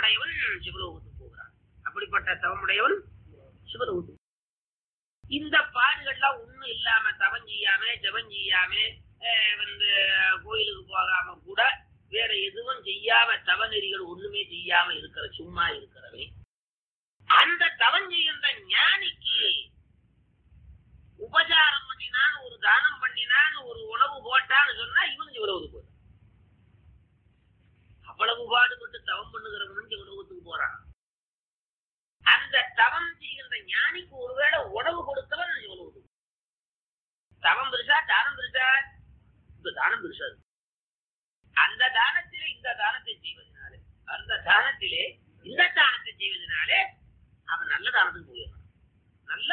தவமுடையவன் சிவலோகத்துக்கு போகிறான் அப்படிப்பட்ட தவமுடையவன் சிவலோகத்துக்கு இந்த பாடுகள்லாம் ஒண்ணும் இல்லாம தவம் செய்யாம ஜெபம் செய்யாம அஹ், வந்து கோயிலுக்கு போகாம கூட வேற எதுவும் செய்யாம தவநெறிகள் ஒண்ணுமே செய்யாம இருக்கிற சும்மா இருக்கிறவன் அந்த தவம் செய்கின்ற ஞானிக்கு உபசாரம் பண்ணினான் ஒரு தானம் பண்ணினான் ஒரு உணவு போட்டான்னு சொன்னா இவன் சிவலோகத்துக்கு போறான் அவ்வளவு பாடுபட்டு தவம் பண்ணுகிறவன் சிவலோகத்துக்கு போறான் அந்த தவம் செய்கின்ற ஞானிக்கு ஒருவேளை உணவு கொடுத்தவன் சிவலோகத்துக்கு போறான். தவம் பெருசா தானம் பெருசா இந்த தானம் பெருசா இருக்கு. அந்த தானத்திலே இந்த தானத்தை செய்வதனாலே அந்த தானத்திலே இந்த தானத்தை செய்வதனாலே அவன் நல்ல தானத்துக்கு போயிடுறான் நல்ல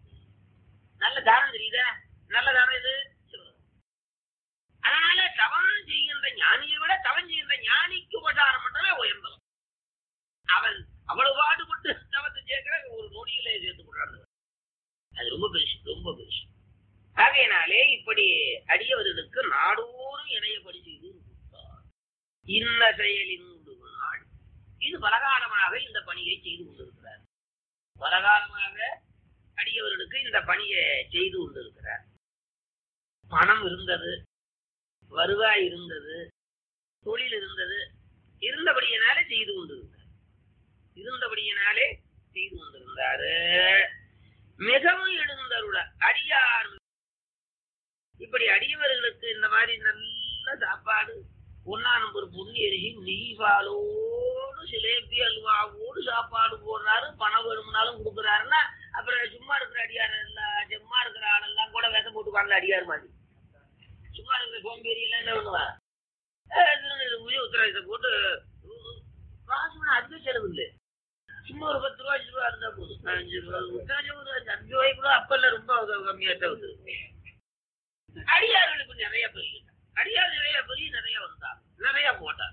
நல்ல தானம் தெரியுதா நல்ல தானம் இது சிவலோகம். அதனால தவம் செய்கின்ற ஞானியை விட தவம் செய்கின்ற ஞானிக்கு உபசாரம் பண்றவே உயர்ந்தவன் அவன் அவ்வளவு பாடுபட்டு தவத்தை சேர்க்கிற ஒரு நொடியிலே சேர்த்து கொண்டாடுவான் அது ரொம்ப பெருசு ரொம்ப பெருசு ஆகையினாலே இப்படி அடியவர்களுக்கு நாடோறும் இணையபடி செய்து கொடுத்தார். இன்ன செயலின் நாள் இது பலகாலமாக இந்த பணியை செய்து கொண்டிருக்கிறார் பலகாலமாக அடியவர்களுக்கு இந்த பணியை செய்து கொண்டிருக்கிறார் பணம் இருந்தது வருவாய் இருந்தது தொழில் இருந்தது இருந்தபடியினாலே செய்து கொண்டிருந்தார் இருந்தபடியினாலே செய்து கொண்டிருந்தாரு மிகவும் எழுந்தருள அடியார் இப்படி அடியவர்களுக்கு இந்த மாதிரி நல்ல சாப்பாடு ஒன்னாம் ஒரு பொண்ணு எரிசி நெய் பாலோடு சிலேபி அல்வாவோடு சாப்பாடு போடுறாரு பணம் வேணும்னாலும் கொடுக்குறாருன்னா அப்புறம் சும்மா இருக்கிற அடியார் எல்லாம் சும்மா இருக்கிற ஆளெல்லாம் கூட விஷம் போட்டுக்காங்க அடியார் மாதிரி சும்மா இருக்கிற சோம்பேறி எல்லாம் என்ன பண்ணுவா உத்தரவாதத்தை போட்டு காசு வேணும் அதிக செலவு இல்லை சும்மா ஒரு பத்து ரூபா அஞ்சு ரூபா இருந்தா போதும் அஞ்சு ரூபா உத்தரவாதம் ஒரு அஞ்சு ரூபாய்க்கு கூட அப்பெல்லாம் ரொம்ப கம்மியா தான் வந்து அடியார்களுக்கு நிறைய பெரிய அடியார் நிறைய பெரிய நிறைய வந்தாங்க நிறைய போட்டாங்க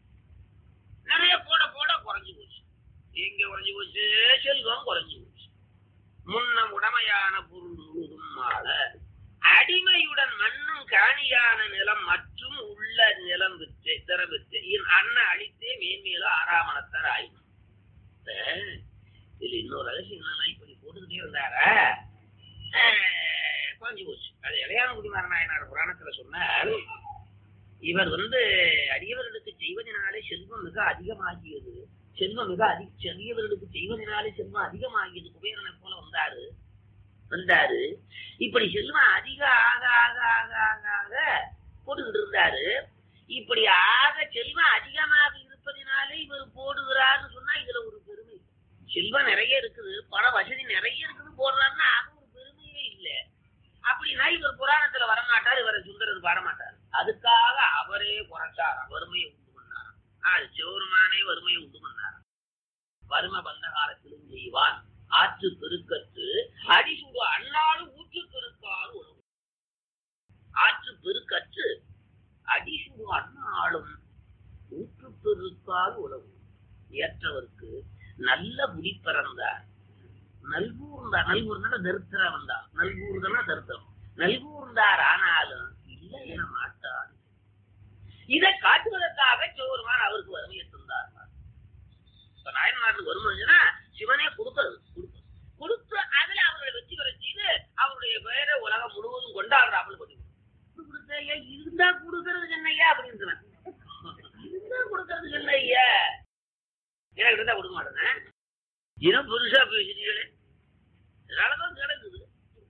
நிறைய போட போட குறைஞ்சு போச்சு எங்க குறைஞ்சு போச்சு செல்வம் குறைஞ்சு போச்சு முன்ன உடமையான பொருள் முழுதும் மாற அடிமையுடன் மண்ணும் காணியான நிலம் மற்றும் உள்ள நிலம் விற்று திற விற்று என் அண்ணன் அழித்தே மேன்மேலும் ஆறாமணத்தர் ஆயினும் இதுல இன்னொரு ரகசியம் என்னன்னா இப்படி போட்டுக்கிட்டே இருந்தாரா ஆஹ், குறைஞ்சு போச்சு அது இளையானகுடி நாராயணர் புராணத்துல சொன்னார் இவர் வந்து அடியவர்களுக்கு செய்வதனாலே செல்வம் மிக அதிகமாகியது செல்வம் மிக அதிக செறியவர்களுக்கு செய்வதனாலே செல்வம் அதிகமாகியது குபேரனை போல வந்தாரு வந்தாரு இப்படி செல்வம் அதிக ஆக ஆக ஆக ஆக ஆக போட்டுக்கிட்டு இருந்தாரு இப்படி ஆக செல்வம் அதிகமாக இருப்பதினாலே இவர் போடுகிறார்னு சொன்னா இதுல ஒரு பெருமை செல்வம் நிறைய இருக்குது பண வசதி நிறைய இருக்குது போடுறாருன்னா அது ஒரு பெருமையே இல்லை அப்படின்னா இவர் புராணத்துல வரமாட்டார் இவரை சுந்தரர் வரமாட்டார் அதுக்காக அவரே குறைச்சார் வறுமையை உண்டு பண்ணார் அது சிவருமானே வறுமையை உண்டு பண்ணார் வறுமை வந்த காலத்திலும் செய்வான் ஆற்று பெருக்கத்து அடிசுடு அண்ணாலும் ஊற்று பெருக்கால் உணவு ஆற்று பெருக்கற்று அடிசுடு அண்ணாலும் ஊற்று பெருக்கால் உணவு ஏற்றவருக்கு நல்ல குடி பிறந்தார் நல்கூர்ந்தார் நல்கூர்ந்தான தரித்திரம் வந்தார் நல்கூர்தனா தரித்திரம் நல்கூர்ந்தார் ஆனாலும் இல்லை என மாட்டார் இதை காட்டுவதற்காக சோறுமான் அவருக்கு வறுமையை தந்தார் இப்ப நாயன்மாருக்கு வறுமைன்னா சிவனே கொடுக்கிறது கொடுக்கிறது கொடுத்து அதுல அவர்களை வெற்றி பெற செய்து அவருடைய பெயரை உலகம் முழுவதும் கொண்டாடுறாமல் பண்ணி கொடுத்த ஐயா இருந்தா கொடுக்கறது என்னையா அப்படின்னு சொன்னாங்க. இருந்தா கொடுக்கறது என்னையா எனக்கு இருந்தா கொடுக்க மாட்டேன் இனம் பெருசா பேசுறீங்களே அதனாலதான் கிடக்குது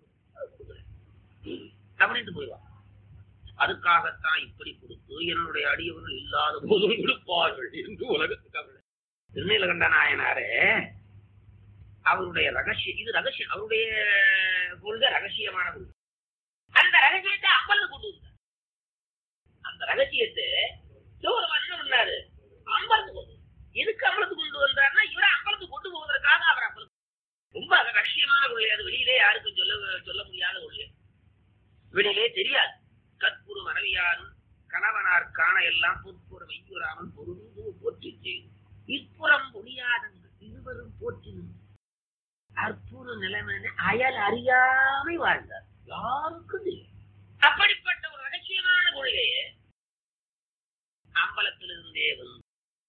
அப்படின்ட்டு போயிடுவான் அதுக்காகத்தான் இப்படி கொடுத்து என்னுடைய அடியவர்கள் இல்லாத போதும் கொடுப்பார்கள் என்று உலகத்துக்காக திருநீலகண்ட நாயனாரே அவருடைய ரகசியம் இது ரகசியம் அவருடைய கொள்கை ரகசியமான கொள்கை அந்த ரகசியத்தை அம்பலத்து கொண்டு வந்தார் அந்த ரகசியத்தை சிவபெருமான் என்ன பண்ணாரு அம்பலத்து கொண்டு வந்தார். எதுக்கு அம்பலத்து கொண்டு வந்தாருன்னா இவரை அம்பலத்து கொண்டு போவதற்காக அவர் அம்பலத்து ரொம்ப அது ரகசியமான கொள்கை அது வெளியிலே யாருக்கும் சொல்ல சொல்ல முடியாத கொள்கை வெளியிலே தெரியாது கற்புரு மனைவியாரும் கணவனார் காண எல்லாம் பொற்புற மெய்யுறாமல் பொருந்து போற்றி செய்து இப்புறம் ஒளியாதங்கள் இருவரும் போற்றினும் அற்புத நிலைமை அயல் அறியாமை வாழ்ந்தார் யாருக்கும் தெரியும் அப்படிப்பட்ட ஒரு ரகசியமான கொள்கையை அம்பலத்திலிருந்தே வந்து